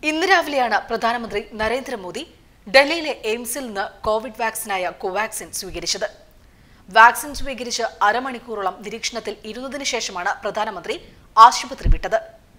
ഇന്ന് രാവിലെയാണ് പ്രധാനമന്ത്രി നരേന്ദ്രമോദി ഡൽഹിയിലെ എയിംസിൽ നിന്ന് കോവിഡ് വാക്സിനായ കോവാക്സിൻ സ്വീകരിച്ചത് വാക്സിൻ സ്വീകരിച്ച് അരമണിക്കൂറോളം നിരീക്ഷണത്തിൽ ഇരുന്നതിനു ശേഷമാണ് പ്രധാനമന്ത്രി ആശുപത്രി വിട്ടത്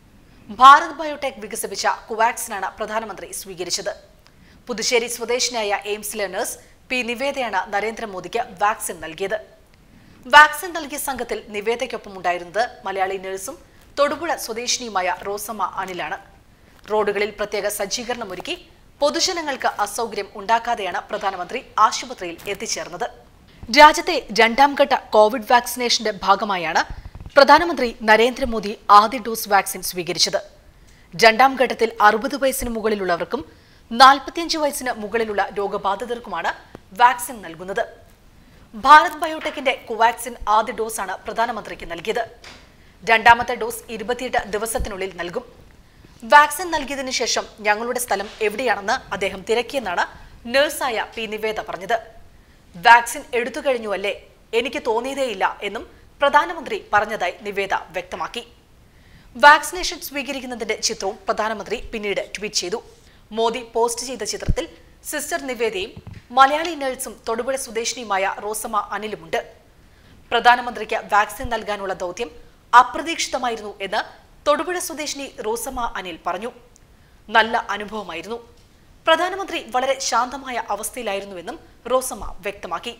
ഭാരത് ബയോടെക് വികസിപ്പിച്ച കോവാക്സിനാണ് പ്രധാനമന്ത്രി സ്വീകരിച്ചത് പുതുശ്ശേരി സ്വദേശിനിയായ എയിംസിലെ നഴ്സ് പി നിവേദയാണ് നരേന്ദ്രമോദിക്ക് വാക്സിൻ നൽകിയത് വാക്സിൻ നൽകിയ സംഘത്തിൽ നിവേദയ്ക്കൊപ്പം ഉണ്ടായിരുന്നത് മലയാളി നഴ്സും തൊടുപുഴ സ്വദേശിനിയുമായ റോസമ്മ അനിലാണ് റോഡുകളിൽ പ്രത്യേക സജ്ജീകരണം ഒരുക്കി പൊതുജനങ്ങൾക്ക് അസൗകര്യം ഉണ്ടാക്കാതെയാണ് പ്രധാനമന്ത്രി ആശുപത്രിയിൽ എത്തിച്ചേർന്നത് രാജ്യത്തെ രണ്ടാം ഘട്ട കോവിഡ് വാക്സിനേഷന്റെ ഭാഗമായാണ് പ്രധാനമന്ത്രി നരേന്ദ്രമോദി ആദ്യ ഡോസ് വാക്സിൻ സ്വീകരിച്ചത് രണ്ടാം ഘട്ടത്തിൽ അറുപത് വയസ്സിന് മുകളിലുള്ളവർക്കും നാൽപ്പത്തിയഞ്ച് വയസ്സിന് മുകളിലുള്ള രോഗബാധിതർക്കുമാണ് വാക്സിൻ നൽകുന്നത് ഭാരത് ബയോടെക്കിന്റെ കോവാക്സിൻ ആദ്യ ഡോസാണ് പ്രധാനമന്ത്രിക്ക് നൽകിയത് രണ്ടാമത്തെ ഡോസ് ഇരുപത്തിയെട്ട് ദിവസത്തിനുള്ളിൽ നൽകും വാക്സിൻ നൽകിയതിനു ശേഷം ഞങ്ങളുടെ സ്ഥലം എവിടെയാണെന്ന് അദ്ദേഹം തിരക്കിയെന്നാണ് നഴ്സായ പി നിവേദ പറഞ്ഞത് വാക്സിൻ എടുത്തു കഴിഞ്ഞു അല്ലേ എനിക്ക് തോന്നിയതേയില്ല എന്നും പ്രധാനമന്ത്രി പറഞ്ഞതായി നിവേദ വ്യക്തമാക്കി വാക്സിനേഷൻ സ്വീകരിക്കുന്നതിന്റെ ചിത്രവും പ്രധാനമന്ത്രി പിന്നീട് ട്വീറ്റ് ചെയ്തു മോദി പോസ്റ്റ് ചെയ്ത ചിത്രത്തിൽ സിസ്റ്റർ നിവേദയും മലയാളി നഴ്സും തൊടുപുഴ സ്വദേശിനിയുമായ റോസമ്മ അനിലുമുണ്ട് പ്രധാനമന്ത്രിക്ക് വാക്സിൻ നൽകാനുള്ള ദൗത്യം അപ്രതീക്ഷിതമായിരുന്നു എന്ന് തൊടുപുഴ സ്വദേശിനി റോസമ്മ അനിൽ പറഞ്ഞു നല്ല അനുഭവമായിരുന്നു പ്രധാനമന്ത്രി വളരെ ശാന്തമായ അവസ്ഥയിലായിരുന്നുവെന്നും റോസമ്മ വ്യക്തമാക്കി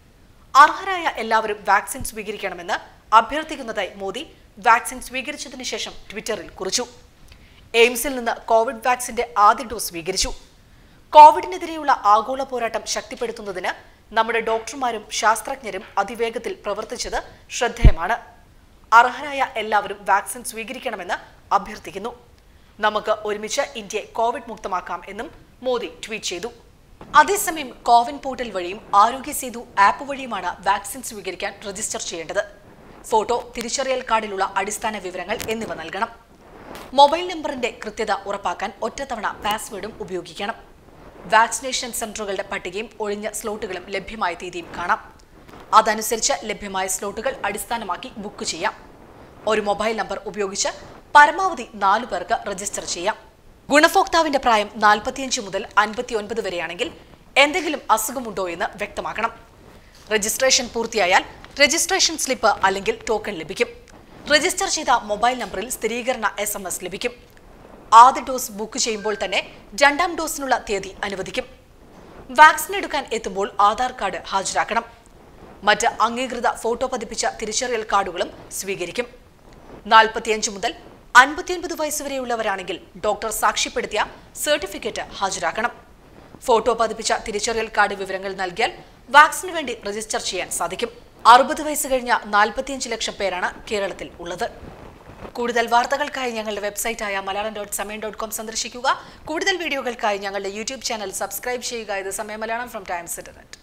അർഹരായ എല്ലാവരും വാക്സിൻ സ്വീകരിക്കണമെന്ന് അഭ്യർത്ഥിക്കുന്നതായി മോദി വാക്സിൻ സ്വീകരിച്ചതിനു ശേഷം ട്വിറ്ററിൽ കുറിച്ചു എയിംസിൽ നിന്ന് കോവിഡ് വാക്സിന്റെ ആദ്യ ഡോസ് സ്വീകരിച്ചു കോവിഡിനെതിരെയുള്ള ആഗോള പോരാട്ടം ശക്തിപ്പെടുത്തുന്നതിന് നമ്മുടെ ഡോക്ടർമാരും ശാസ്ത്രജ്ഞരും അതിവേഗത്തിൽ പ്രവർത്തിച്ചത് ശ്രദ്ധേയമാണ് അർഹരായ എല്ലാവരും വാക്സിൻ സ്വീകരിക്കണമെന്ന് അഭ്യർത്ഥിക്കുന്നു നമുക്ക് ഒരുമിച്ച് ഇന്ത്യയെ കോവിഡ് മുക്തമാക്കാം എന്നും മോദി ട്വീറ്റ് ചെയ്തു അതേസമയം കോവിൻ പോർട്ടൽ വഴിയും ആരോഗ്യ സേതു ആപ്പ് വഴിയുമാണ് വാക്സിൻ സ്വീകരിക്കാൻ രജിസ്റ്റർ ചെയ്യേണ്ടത് ഫോട്ടോ തിരിച്ചറിയൽ കാർഡിലുള്ള അടിസ്ഥാന വിവരങ്ങൾ എന്നിവ നൽകണം മൊബൈൽ നമ്പറിന്റെ കൃത്യത ഉറപ്പാക്കാൻ ഒറ്റത്തവണ പാസ്വേഡും ഉപയോഗിക്കണം വാക്സിനേഷൻ സെന്ററുകളുടെ പട്ടികയും ഒഴിഞ്ഞ സ്ലോട്ടുകളും ലഭ്യമായ തീയതിയും കാണാം അതനുസരിച്ച് ലഭ്യമായ സ്ലോട്ടുകൾ അടിസ്ഥാനമാക്കി ബുക്ക് ചെയ്യാം ഒരു മൊബൈൽ നമ്പർ ഉപയോഗിച്ച് പരമാവധി നാലു പേർക്ക് രജിസ്റ്റർ ചെയ്യാം ഗുണഭോക്താവിന്റെ പ്രായം നാൽപ്പത്തിയഞ്ച് മുതൽ അൻപത്തിയൊൻപത് വരെയാണെങ്കിൽ എന്തെങ്കിലും അസുഖമുണ്ടോ എന്ന് വ്യക്തമാക്കണം രജിസ്ട്രേഷൻ പൂർത്തിയായാൽ രജിസ്ട്രേഷൻ സ്ലിപ്പ് അല്ലെങ്കിൽ ടോക്കൺ ലഭിക്കും രജിസ്റ്റർ ചെയ്ത മൊബൈൽ നമ്പറിൽ സ്ഥിരീകരണ എസ് എം എസ് ലഭിക്കും ആദ്യ ഡോസ് ബുക്ക് ചെയ്യുമ്പോൾ തന്നെ രണ്ടാം ഡോസിനുള്ള തീയതി അനുവദിക്കും വാക്സിൻ എടുക്കാൻ എത്തുമ്പോൾ ആധാർ കാർഡ് ഹാജരാക്കണം മറ്റ് അംഗീകൃത ഫോട്ടോ പതിപ്പിച്ച തിരിച്ചറിയൽ കാർഡുകളും സ്വീകരിക്കും നാൽപ്പത്തിയഞ്ച് മുതൽ അൻപത്തിയൊൻപത് വയസ്സ് വരെയുള്ളവരാണെങ്കിൽ ഡോക്ടർ സാക്ഷ്യപ്പെടുത്തിയ സർട്ടിഫിക്കറ്റ് ഹാജരാക്കണം ഫോട്ടോ പതിപ്പിച്ച തിരിച്ചറിയൽ കാർഡ് വിവരങ്ങൾ നൽകിയാൽ വാക്സിന് വേണ്ടി രജിസ്റ്റർ ചെയ്യാൻ സാധിക്കും അറുപത് വയസ്സ് കഴിഞ്ഞ നാൽപ്പത്തിയഞ്ച് ലക്ഷം പേരാണ് കേരളത്തിൽ ഉള്ളത് കൂടുതൽ വാർത്തകൾക്കായി ഞങ്ങളുടെ വെബ്സൈറ്റായ Malayalam dot Samayam dot com സന്ദർശിക്കുക കൂടുതൽ വീഡിയോകൾക്കായി ഞങ്ങളുടെ യൂട്യൂബ് ചാനൽ സബ്സ്ക്രൈബ് ചെയ്യുക ഇത് സമയം മലയാളം ഫ്രം ടൈംസ് ഇന്റർനെറ്റ്